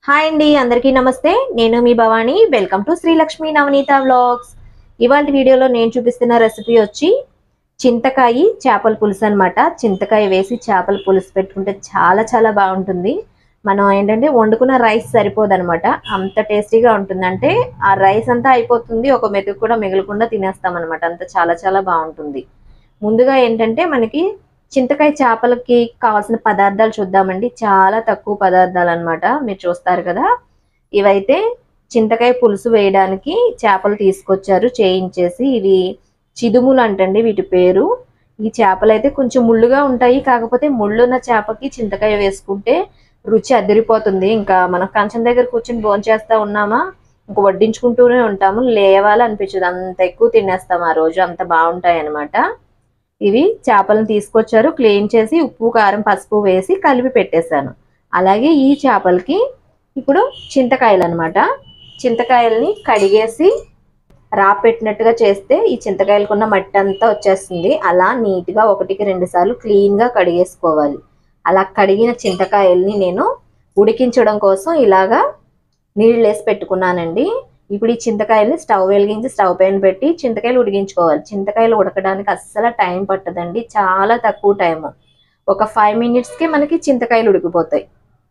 hi అండి అందరికీ నమస్తే నేను మీ Bhavani welcome to Srilakshmi Navaneetha vlogs ఇవాళ వీడియోలో నేను చూపిస్తున్న రెసిపీ వచ్చి చింతకాయ చేపల పులుసు అన్నమాట చింతకాయ వేసి చేపల పులుసు పెట్టుకుంటే చాలా చాలా బాగుంటుంది మనం ఏంటంటే వండుకున్న రైస్ సరిపోదన్నమాట అంత టేస్టీగా ఉంటుంది అంటే ఆ రైస్ అంతా అయిపోతుంది ఒక మెతుకు కూడా మిగలకుండా తినేస్తాం అనమాట అంత చాలా చాలా బాగుంటుంది ముందుగా ఏంటంటే మనకి చింతకాయ చేపలకి కావాల్సిన పదార్థాలు చూద్దామండి చాలా తక్కువ పదార్థాలు అన్నమాట మీరు చూస్తారు కదా ఇవైతే చింతకాయ పులుసు వేయడానికి చేపలు తీసుకొచ్చారు చేయించేసి ఇవి చిదుములు అంటండి వీటి పేరు ఈ చేపలు అయితే కొంచెం ముళ్ళుగా ఉంటాయి కాకపోతే ముళ్ళున్న చేపకి చింతకాయ వేసుకుంటే రుచి అదిరిపోతుంది ఇంకా మనం కంచం దగ్గర కూర్చొని భోంచేస్తా ఉన్నామా ఇంకా వడ్డించుకుంటూనే ఉంటాము లేవాలి అనిపించదు అంత ఎక్కువ తినేస్తాం ఆ రోజు అంత బాగుంటాయి అన్నమాట ఇవి చేపలను తీసుకొచ్చారు క్లీన్ చేసి ఉప్పు కారం పసుపు వేసి కలిపి పెట్టేశాను అలాగే ఈ చేపలకి ఇప్పుడు చింతకాయలు అనమాట చింతకాయల్ని కడిగేసి రాపెట్టినట్టుగా చేస్తే ఈ చింతకాయలకున్న మట్టి అంతా వచ్చేస్తుంది అలా నీట్గా ఒకటికి రెండు సార్లు క్లీన్గా కడిగేసుకోవాలి అలా కడిగిన చింతకాయల్ని నేను ఉడికించడం కోసం ఇలాగా నీళ్ళు వేసి పెట్టుకున్నానండి ఇప్పుడు ఈ చింతకాయల్ని స్టవ్ వెలిగించి స్టవ్ పైన పెట్టి చింతకాయలు ఉడికించుకోవాలి చింతకాయలు ఉడకడానికి అస్సలు టైం పట్టదండి చాలా తక్కువ టైము ఒక ఫైవ్ మినిట్స్కి మనకి చింతకాయలు ఉడికిపోతాయి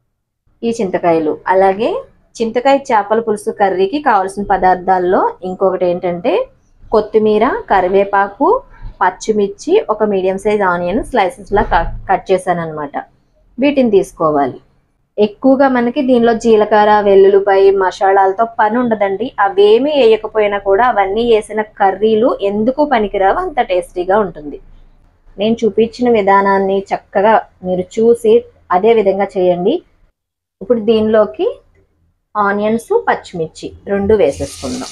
ఈ చింతకాయలు అలాగే చింతకాయ చేపల పులుసు కర్రీకి కావాల్సిన పదార్థాల్లో ఇంకొకటి ఏంటంటే కొత్తిమీర కరివేపాకు పచ్చిమిర్చి ఒక మీడియం సైజ్ ఆనియన్ స్లైసెస్లా కట్ చేశాను అనమాట వీటిని తీసుకోవాలి ఎక్కువగా మనకి దీనిలో జీలకర్ర వెల్లుల్లిపాయ మసాలాలతో పని ఉండదండి అవేమీ వేయకపోయినా కూడా అవన్నీ వేసిన కర్రీలు ఎందుకు పనికిరావు అంత టేస్టీగా ఉంటుంది నేను చూపించిన విధానాన్ని చక్కగా మీరు చూసి అదే విధంగా చేయండి ఇప్పుడు దీనిలోకి ఆనియన్స్ పచ్చిమిర్చి రెండు వేసేసుకుందాం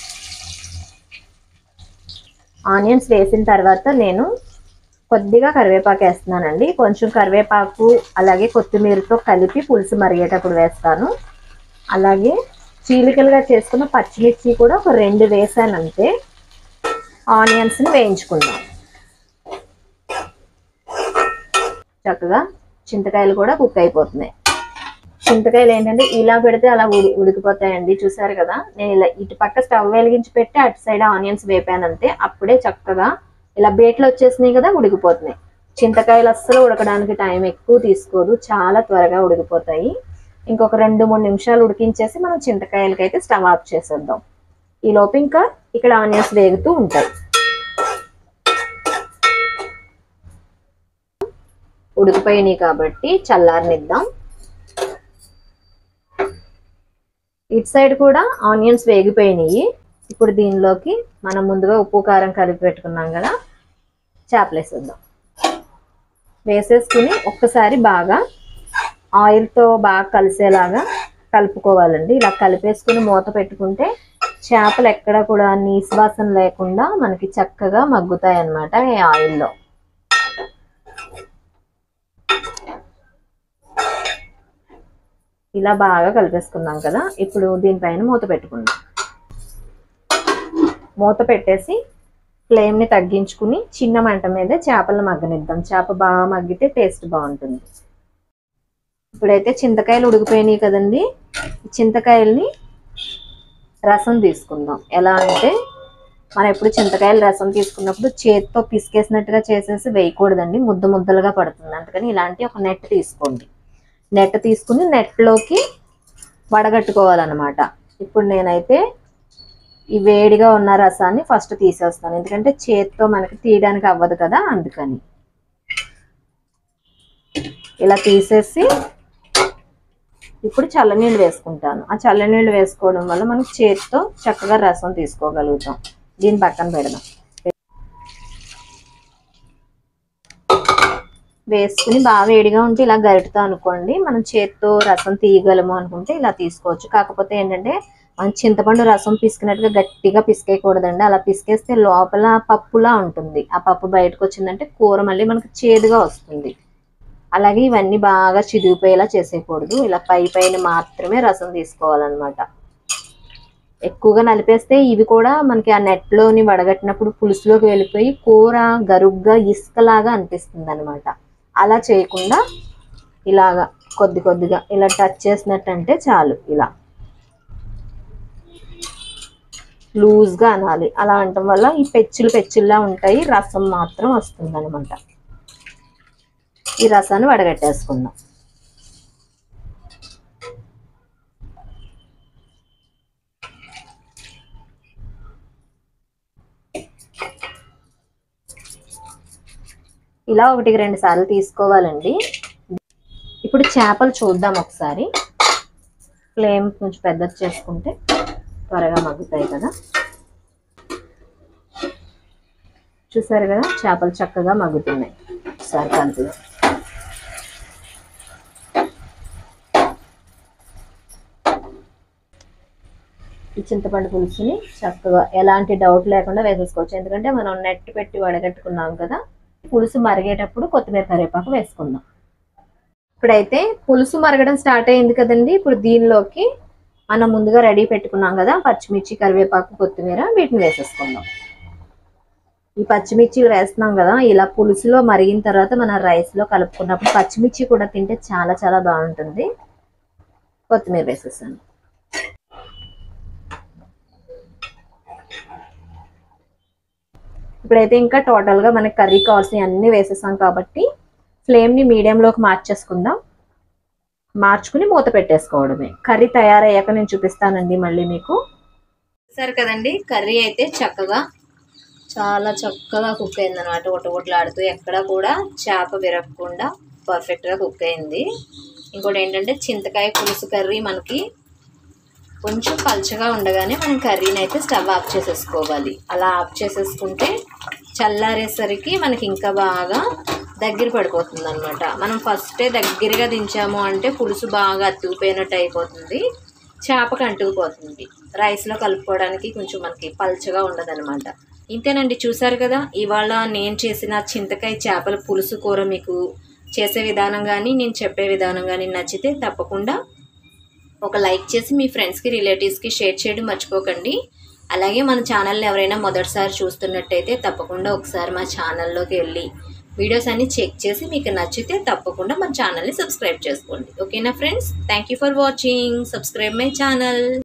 ఆనియన్స్ వేసిన తర్వాత నేను కొద్దిగా కరివేపాకు వేస్తున్నానండి కొంచెం కరివేపాకు అలాగే కొత్తిమీరతో కలిపి పులుసు మరిగేటప్పుడు వేస్తాను అలాగే చీలికలుగా చేసుకున్న పచ్చిమిర్చి కూడా ఒక రెండు వేసాను అంతే ఆనియన్స్ని వేయించుకుందాం చక్కగా చింతకాయలు కూడా కుక్ అయిపోతున్నాయి చింతకాయలు ఏంటంటే ఇలా పెడితే అలా ఉడి ఉడికిపోతాయండి చూసారు కదా నేను ఇలా ఇటు పక్క స్టవ్ వెలిగించి పెట్టి అటు సైడ్ ఆనియన్స్ వేపాను అంతే అప్పుడే చక్కగా ఇలా బేట్లు వచ్చేసినాయి కదా ఉడికిపోతున్నాయి చింతకాయలు అస్సలు ఉడకడానికి టైం ఎక్కువ తీసుకోదు చాలా త్వరగా ఉడికిపోతాయి ఇంకొక రెండు మూడు నిమిషాలు ఉడికించేసి మనం చింతకాయలకి అయితే స్టవ్ ఆఫ్ చేసేద్దాం ఈ లోపు ఇంకా ఇక్కడ ఆనియన్స్ వేగుతూ ఉంటాయి ఉడికిపోయినాయి కాబట్టి చల్లారనిద్దాం ఇటు సైడ్ కూడా ఆనియన్స్ వేగిపోయినాయి ఇప్పుడు దీనిలోకి మనం ముందుగా ఉప్పు కారం కలిపి పెట్టుకున్నాం కదా చేపలు వేసేద్దాం వేసేసుకుని ఒక్కసారి బాగా ఆయిల్తో బాగా కలిసేలాగా కలుపుకోవాలండి ఇలా కలిపేసుకుని మూత పెట్టుకుంటే చేపలు ఎక్కడ కూడా నీసు వాసన లేకుండా మనకి చక్కగా మగ్గుతాయి అన్నమాట ఈ ఆయిల్లో ఇలా బాగా కలిపేసుకున్నాం కదా ఇప్పుడు దీనిపైన మూత పెట్టుకుందాం మూత పెట్టేసి ఫ్లేమ్ని తగ్గించుకుని చిన్న మంట మీద చేపలు మగ్గనిద్దాం చేప బాగా మగ్గితే టేస్ట్ బాగుంటుంది ఇప్పుడైతే చింతకాయలు ఉడికిపోయినాయి కదండి చింతకాయల్ని రసం తీసుకుందాం ఎలా అంటే మనం ఎప్పుడు చింతకాయలు రసం తీసుకున్నప్పుడు చేతితో పిసికేసినట్టుగా చేసేసి వేయకూడదండి ముద్ద ముద్దలుగా పడుతుంది అందుకని ఇలాంటి ఒక నెట్ తీసుకోండి నెట్ తీసుకుని నెట్లోకి వడగట్టుకోవాలన్నమాట ఇప్పుడు నేనైతే ఈ వేడిగా ఉన్న రసాన్ని ఫస్ట్ తీసేస్తాను ఎందుకంటే చేతితో మనకి తీయడానికి అవ్వదు కదా అందుకని ఇలా తీసేసి ఇప్పుడు చల్లనీళ్ళు వేసుకుంటాను ఆ చల్లనీళ్ళు వేసుకోవడం వల్ల మనం చేతితో చక్కగా రసం తీసుకోగలుగుతాం దీన్ని పక్కన పెడదాం వేసుకుని బాగా వేడిగా ఉంటే ఇలా గరిటతో అనుకోండి మనం చేత్తో రసం తీయగలము అనుకుంటే ఇలా తీసుకోవచ్చు కాకపోతే ఏంటంటే మనం చింతపండు రసం పిసికినట్టుగా గట్టిగా పిసికేయకూడదండి అలా పిసికేస్తే లోపల పప్పులా ఉంటుంది ఆ పప్పు బయటకు వచ్చిందంటే కూర మళ్ళీ మనకు చేదుగా వస్తుంది అలాగే ఇవన్నీ బాగా చిదిగిపోయేలా చేసేయకూడదు ఇలా పై పైన మాత్రమే రసం తీసుకోవాలన్నమాట ఎక్కువగా నలిపేస్తే ఇవి కూడా మనకి ఆ నెట్లోని వడగట్టినప్పుడు పులుసులోకి వెళ్ళిపోయి కూర గరుగ్గా ఇసుకలాగా అనిపిస్తుంది అనమాట అలా చేయకుండా ఇలాగా కొద్ది కొద్దిగా ఇలా టచ్ చేసినట్టు అంటే చాలు ఇలా లూజ్గా అనాలి అలా అనటం వల్ల ఈ పెచ్చులు పెచ్చుల్లా ఉంటాయి రసం మాత్రం వస్తుంది అనమాట ఈ రసాన్ని వడగట్టేసుకుందాం ఇలా ఒకటికి రెండు సార్లు తీసుకోవాలండి ఇప్పుడు చేపలు చూద్దాం ఒకసారి ఫ్లేమ్ కొంచెం పెద్దది చేసుకుంటే త్వరగా మగ్గుతాయి కదా చూసారు కదా చేపలు చక్కగా మగ్గుతున్నాయి ఒకసారి కలుపుదాం ఈ చింతపండు పులుసుని చక్కగా ఎలాంటి డౌట్ లేకుండా వేసేసుకోవచ్చు ఎందుకంటే మనం నెట్ పెట్టి వడగట్టుకున్నాం కదా పులుసు మరిగేటప్పుడు కొత్తిమీర కరివేపాకు వేసుకుందాం ఇప్పుడైతే పులుసు మరగడం స్టార్ట్ అయింది కదండి ఇప్పుడు దీనిలోకి మనం ముందుగా రెడీ పెట్టుకున్నాం కదా పచ్చిమిర్చి కరివేపాకు కొత్తిమీర వీటిని వేసేసుకుందాం ఈ పచ్చిమిర్చిలు వేస్తున్నాం కదా ఇలా పులుసులో మరిగిన తర్వాత మన రైస్లో కలుపుకున్నప్పుడు పచ్చిమిర్చి కూడా తింటే చాలా చాలా బాగుంటుంది కొత్తిమీర వేసేసాను ఇప్పుడైతే ఇంకా టోటల్గా మనకి కర్రీ కావాల్సినవి అన్నీ వేసేసాం కాబట్టి ఫ్లేమ్ని మీడియంలోకి మార్చేసుకుందాం మార్చుకుని మూత పెట్టేసుకోవడమే కర్రీ తయారయ్యాక నేను చూపిస్తానండి మళ్ళీ మీకు సరే కదండి కర్రీ అయితే చక్కగా చాలా చక్కగా కుక్ అయింది అనమాట ఒటొటలాడుతూ ఎక్కడ కూడా చేప విరగకుండా పర్ఫెక్ట్గా కుక్ అయింది ఇంకోటి ఏంటంటే చింతకాయ పులుసు కర్రీ మనకి కొంచెం పల్చగా ఉండగానే మనం కర్రీని అయితే స్టవ్ ఆఫ్ చేసేసుకోవాలి అలా ఆఫ్ చేసేసుకుంటే చల్లారేసరికి మనకి ఇంకా బాగా దగ్గర పడిపోతుంది అనమాట మనం ఫస్టే దగ్గరగా దించాము అంటే పులుసు బాగా అతుకుపోయినట్టు అయిపోతుంది చేపకు అంటుకుపోతుంది రైస్లో కలుపుకోవడానికి కొంచెం మనకి పల్చగా ఉండదన్నమాట ఇంతేనండి చూసారు కదా ఇవాళ నేను చేసిన చింతకాయ చేపల పులుసు కూర మీకు చేసే విధానం కానీ నేను చెప్పే విధానం కానీ నచ్చితే తప్పకుండా ఒక లైక్ చేసి మీ ఫ్రెండ్స్కి రిలేటివ్స్కి షేర్ చేయడం మర్చిపోకండి అలాగే మన ఛానల్ని ఎవరైనా మొదటిసారి చూస్తున్నట్టయితే తప్పకుండా ఒకసారి మా ఛానల్లోకి వెళ్ళి వీడియోస్ అన్ని చెక్ చేసి మీకు నచ్చితే తప్పకుండా మన ఛానల్ని సబ్స్క్రైబ్ చేసుకోండి ఓకేనా friends thank you for watching subscribe my channel